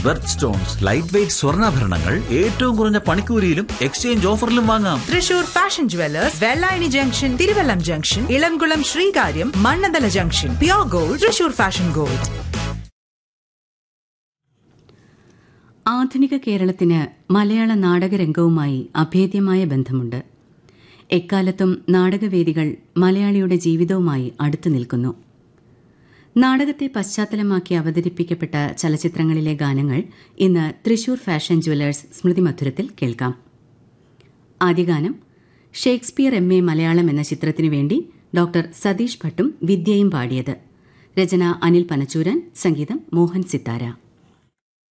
berth stones light weight സ്വർണ്ണാഭരണങ്ങൾ ഏറ്റവും കുറഞ്ഞ പണിക്കൂലിയിലും എക്സ്ചേഞ്ച് ഓഫറിലും വാങ്ങാം Thrissur fashion jewellers Vellayani junction Thiruvallam junction Elamkulam Sreekaryam Mannanthala junction pure gold Thrissur fashion gold ആധുനിക കേരളത്തിന് മലയാള നാടകരംഗവുമായി അഭേദ്യമായ ബന്ധമുണ്ട് എക്കാലത്തും നാടകവേദികൾ മലയാളിയുടെ ജീവിതവുമായി അടുത്തു നിൽക്കുന്നു നാടകത്തെ പശ്ചാത്തലമാക്കി അവതരിപ്പിക്കപ്പെട്ട ചലച്ചിത്രങ്ങളിലെ ഗാനങ്ങൾ ഇന്ന് തൃശൂർ ഫാഷൻ ജുവലേഴ്സ് സ്മൃതി മധുരത്തിൽ കേൾക്കാം ആദ്യ ഗാനം ഷേക്സ്പിയർ എം എ മലയാളം എന്ന ചിത്രത്തിനു വേണ്ടി ഡോക്ടർ സതീഷ് ഭട്ടും വിദ്യയും പാടിയത് രചന അനിൽ പനച്ചൂരൻ സംഗീതം മോഹൻ സിത്താര